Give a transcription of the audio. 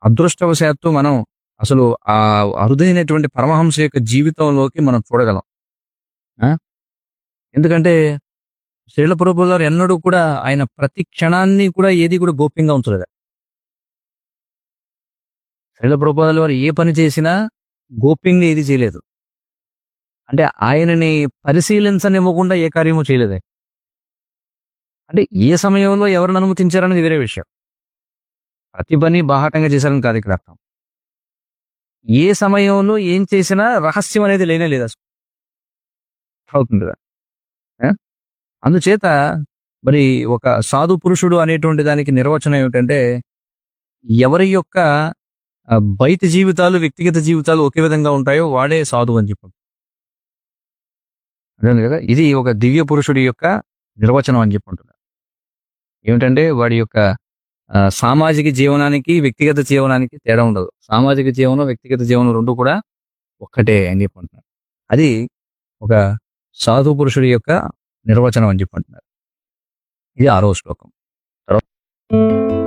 అదృష్టవశాత్తు మనం అసలు ఆ అరుదైనటువంటి పరమహంస యొక్క జీవితంలోకి మనం చూడగలం ఆ? ఎందుకంటే శ్రీల ప్రభువు గారు ఎన్నడూ కూడా ఆయన ప్రతి క్షణాన్ని కూడా ఏది కూడా గోప్యంగా ఉంచలేదు శ్రీల ప్రభుపాదుల వారు ఏ పని చేసినా గోప్యంగా ఏది చేయలేదు అంటే ఆయనని పరిశీలించనివ్వకుండా ఏ కార్యము చేయలేదు అంటే ఏ సమయంలో ఎవరిని అనుమతించారనేది వేరే విషయం ప్రతి పని బాహాటంగా చేశారని కాదు ఇక్కడ అర్థం ఏ సమయంలో ఏం చేసినా రహస్యం అనేది లేనే లేదు అసలు అవుతుంది కదా ఆ? అందుచేత మరి ఒక సాధు పురుషుడు అనేటువంటి దానికి నిర్వచనం ఏమిటంటే ఎవరి యొక్క ఆ, బయట జీవితాలు వ్యక్తిగత జీవితాలు ఒకే విధంగా ఉంటాయో వాడే సాధువు అని చెప్పారు అదే కదా ఇది ఒక దివ్య పురుషుడి యొక్క నిర్వచనం అని చెప్పుకుంటున్నారు ఏమిటంటే వాడి యొక్క ఆ, సామాజిక జీవనానికి వ్యక్తిగత జీవనానికి తేడా ఉండదు సామాజిక జీవనం వ్యక్తిగత జీవనం రెండు కూడా ఒక్కటే అని చెప్పుకుంటున్నారు అది ఒక సాధు పురుషుడి యొక్క నిర్వచనం అని చెప్పుకుంటున్నారు ఇది ఆరో శ్లోకం